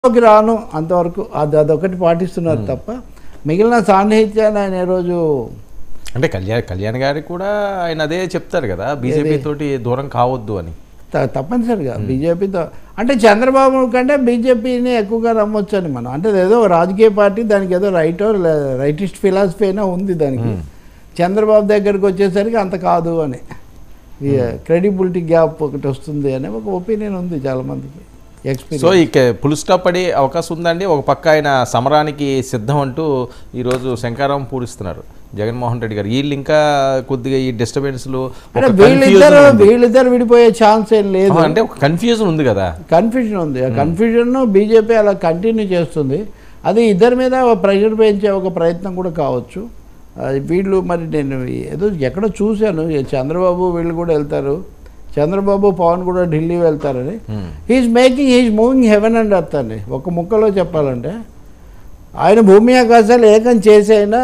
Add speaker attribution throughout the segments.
Speaker 1: లోకి రాను అంతవరకు అది అదొకటి పాటిస్తున్నారు తప్ప మిగిలిన సాన్నిహిత్యాన్ని ఆయన ఈ రోజు
Speaker 2: అంటే కళ్యాణ్ కళ్యాణ్ గారికి కూడా ఆయన అదే చెప్తారు కదా బీజేపీ తోటి దూరం కావద్దు అని
Speaker 1: త- తప్పనిసరిగా బీజేపీతో అంటే చంద్రబాబు కంటే బీజేపీని ఎక్కువగా నమ్మొచ్చు అని మనం అంటే ఏదో రాజకీయ పార్టీ దానికి ఏదో రైట్ రైటిస్ట్ ఫిలాసఫీ అయినా ఉంది దానికి చంద్రబాబు దగ్గరికి వచ్చేసరికి అంత కాదు అని క్రెడిబిలిటీ గ్యాప్ ఒకటి వస్తుంది అనే ఒక ఒపీనియన్ ఉంది చాలా మందికి
Speaker 2: సో
Speaker 1: ఎక్స్పీరియన్స్
Speaker 2: ఇక పుల్ స్టాప్ పడే అవకాశం ఉందండి ఒక పక్క ఆయన సమరానికి సిద్ధం అంటూ ఈరోజు శంకారం పూరిస్తున్నారు జగన్మోహన్ రెడ్డి గారు వీళ్ళు ఇంకా కొద్దిగా ఈ డిస్టర్బెన్స్లు
Speaker 1: అంటే వీళ్ళిద్దరు వీళ్ళిద్దరు విడిపోయే ఛాన్స్ ఏం లేదు
Speaker 2: అంటే ఒక కన్ఫ్యూజన్ ఉంది కదా
Speaker 1: కన్ఫ్యూజన్ ఉంది ఆ కన్ఫ్యూజన్ బీజేపీ అలా కంటిన్యూ చేస్తుంది అది ఇద్దరి మీద ప్రెషర్ పెంచే ఒక ప్రయత్నం కూడా కావచ్చు అది వీళ్ళు మరి నేను ఏదో ఎక్కడో చూశాను ఈ చంద్రబాబు వీళ్ళు కూడా వెళ్తారు చంద్రబాబు పవన్ కూడా ఢిల్లీ వెళ్తారని
Speaker 2: Hmm.
Speaker 1: He's making he's moving heaven and earth అండి ఒక ముక్కలో చెప్పాలంటే ఆయన భూమి ఆకాశాలు ఏకం చేసైనా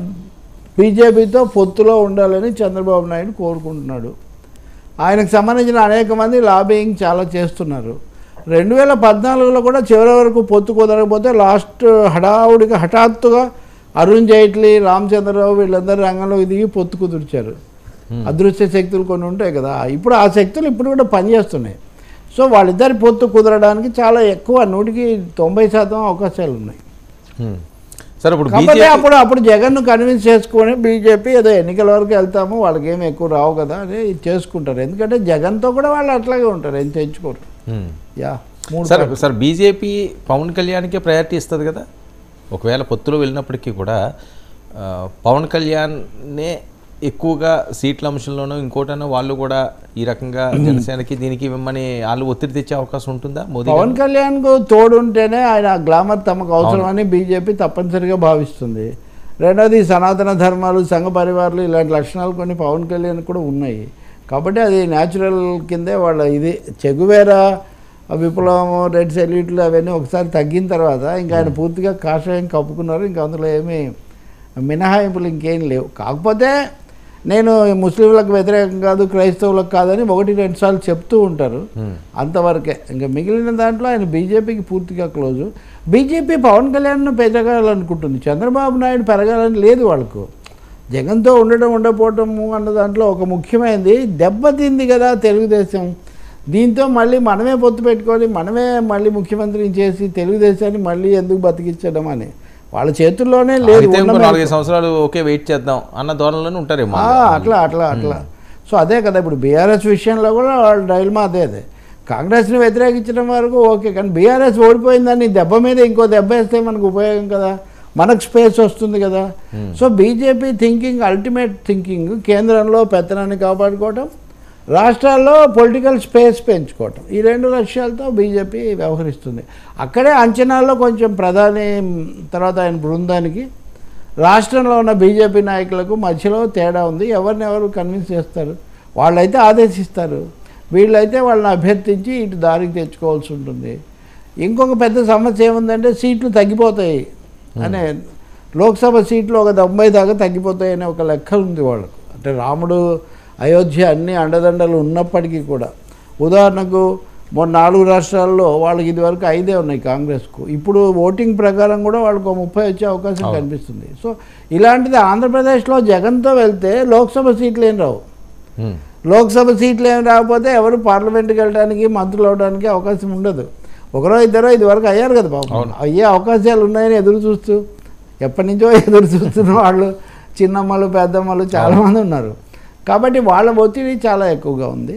Speaker 1: బీజేపీతో పొత్తులో ఉండాలని చంద్రబాబు నాయుడు కోరుకుంటున్నాడు ఆయనకు సంబంధించిన అనేక మంది లాబింగ్ చాలా చేస్తున్నారు రెండు వేల పద్నాలుగులో కూడా చివరి వరకు పొత్తు కుదరకపోతే లాస్ట్ హడావుడిగా హఠాత్తుగా అరుణ్ జైట్లీ రామచంద్రరావు వీళ్ళందరూ రంగంలోకి దిగి పొత్తు కుదుర్చారు అదృశ్య శక్తులు కొన్ని ఉంటాయి కదా ఇప్పుడు ఆ శక్తులు ఇప్పుడు కూడా పనిచేస్తున్నాయి సో వాళ్ళిద్దరి పొత్తు కుదరడానికి చాలా ఎక్కువ నూటికి తొంభై శాతం అవకాశాలు ఉన్నాయి
Speaker 2: హ్మ్. సరే ఇప్పుడు
Speaker 1: కాకపోతే
Speaker 2: బీజేపీ
Speaker 1: అప్పుడు అప్పుడు జగన్ను కన్విన్స్ చేసుకొని బీజేపీ ఏదో ఎన్నికల వరకు వెళ్తాము వాళ్ళకి ఏమి ఎక్కువ రావు కదా అని ఇది చేసుకుంటారు ఎందుకంటే జగన్తో కూడా వాళ్ళు అట్లాగే ఉంటారు ఏం తెచ్చుకోరు
Speaker 2: హ్మ్.
Speaker 1: యా మూడు
Speaker 2: సార్ సార్ బీజేపీ పవన్ కళ్యాణ్కే ప్రయారిటీ ఇస్తుంది కదా ఒకవేళ పొత్తులో వెళ్ళినప్పటికీ కూడా ఆ, పవన్ కళ్యాణ్నే ఎక్కువగా సీట్ల అంశంలోనూ ఇంకోటనో వాళ్ళు కూడా ఈ రకంగా జనసేనకి దీనికి ఇవ్వమని వాళ్ళు ఒత్తిడి తెచ్చే అవకాశం ఉంటుందా మోదీ
Speaker 1: పవన్ కళ్యాణ్ కు తోడుంటేనే ఆయన గ్లామర్ తమకు అవసరమని బీజేపీ తప్పనిసరిగా భావిస్తుంది రెండోది సనాతన ధర్మాలు సంఘ పరివారాలు ఇలాంటి లక్షణాలు కొన్ని పవన్ కళ్యాణ్ కూడా ఉన్నాయి కాబట్టి అది న్యాచురల్ కిందే వాళ్ళ ఇది చెగువేరా విప్లవం రెడ్ సెల్యూట్లు అవన్నీ ఒకసారి తగ్గిన తర్వాత ఇంకా ఆయన పూర్తిగా కాషాయం కప్పుకున్నారు ఇంకా అందులో ఏమీ మినహాయింపులు ఇంకేం లేవు కాకపోతే నేను ముస్లింలకు వ్యతిరేకం కాదు క్రైస్తవులకు కాదని ఒకటి రెండు సార్లు చెప్తూ ఉంటారు అంతవరకే ఇంకా మిగిలిన దాంట్లో ఆయన బీజేపీకి పూర్తిగా క్లోజు బీజేపీ పవన్ కళ్యాణ్ను పెరగాలనుకుంటుంది చంద్రబాబు నాయుడు పెరగాలని లేదు వాళ్ళకు జగన్తో ఉండడం ఉండకపోవటము అన్న దాంట్లో ఒక ముఖ్యమైనది దెబ్బతింది కదా తెలుగుదేశం దీంతో మళ్ళీ మనమే పొత్తు పెట్టుకొని మనమే మళ్ళీ ముఖ్యమంత్రిని చేసి తెలుగుదేశాన్ని మళ్ళీ ఎందుకు బతికించడం అని వాళ్ళ చేతుల్లోనే లేదు
Speaker 2: అయితే ఇంకో
Speaker 1: ఉన్న
Speaker 2: నాలుగైదు సంవత్సరాలు ఓకే వెయిట్ చేద్దాం అన్న ధోరణిలోనే ఉంటారేమో
Speaker 1: ఆ, అట్లా అట్లా అట్లా సో అదే కదా ఇప్పుడు బీఆర్ఎస్ విషయంలో కూడా వాళ్ళ డైల్మా అదే అదే కాంగ్రెస్ని వ్యతిరేకించడం వరకు ఓకే కానీ బీఆర్ఎస్ ఓడిపోయిందని దెబ్బ మీద ఇంకో దెబ్బ వేస్తే మనకు ఉపయోగం కదా మనకు స్పేస్ వస్తుంది కదా so BJP thinking ultimate thinking కేంద్రంలో పెత్తనాన్ని కాపాడుకోవటం రాష్ట్రాల్లో పొలిటికల్ స్పేస్ పెంచుకోవటం ఈ రెండు లక్ష్యాలతో బీజేపీ వ్యవహరిస్తుంది అక్కడే అంచనాల్లో కొంచెం ప్రధాని తర్వాత ఆయన బృందానికి రాష్ట్రంలో ఉన్న బీజేపీ నాయకులకు మధ్యలో తేడా ఉంది ఎవరిని ఎవరు కన్విన్స్ చేస్తారు వాళ్ళైతే ఆదేశిస్తారు వీళ్ళైతే వాళ్ళని అభ్యర్థించి ఇటు దారికి తెచ్చుకోవాల్సి ఉంటుంది ఇంకొక పెద్ద సమస్య ఏముందంటే సీట్లు తగ్గిపోతాయి అనే లోక్సభ సీట్లు ఒక తొంభై దాకా తగ్గిపోతాయి అనే ఒక లెక్క ఉంది వాళ్ళకు అంటే రాముడు అయోధ్య అన్ని అండదండలు ఉన్నప్పటికీ కూడా ఉదాహరణకు మొన్న నాలుగు రాష్ట్రాల్లో వాళ్ళకి ఇదివరకు ఐదే ఉన్నాయి కాంగ్రెస్కు ఇప్పుడు ఓటింగ్ ప్రకారం కూడా వాళ్ళకు ముప్పై వచ్చే అవకాశం కనిపిస్తుంది సో ఇలాంటిది ఆంధ్రప్రదేశ్లో జగన్తో వెళ్తే లోక్సభ సీట్లు ఏం రావు
Speaker 2: హ్మ్.
Speaker 1: లోక్సభ సీట్లు ఏమి రాకపోతే ఎవరు పార్లమెంట్కి వెళ్ళడానికి మంత్రులు అవడానికి అవకాశం ఉండదు ఒకరో ఇద్దరో ఇది వరకు అయ్యారు కదా పాపం అయ్యే అవకాశాలు ఉన్నాయని ఎదురు చూస్తూ ఎప్పటి నుంచో ఎదురు చూస్తున్న వాళ్ళు చిన్నమ్మలు పెద్దమ్మలు చాలామంది ఉన్నారు కాబట్టి వాళ్ళ ఒత్తిడి చాలా ఎక్కువగా ఉంది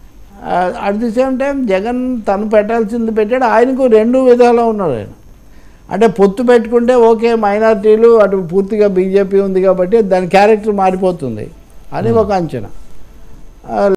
Speaker 1: at the same time Jagan తను పెట్టాల్సింది పెట్టాడు ఆయనకు రెండు విధాలు ఉన్నాడు ఆయన అంటే పొత్తు పెట్టుకుంటే ఓకే మైనారిటీలు అటు పూర్తిగా బీజేపీ ఉంది కాబట్టి దాని క్యారెక్టర్ మారిపోతుంది అని ఒక అంచనా ఆ,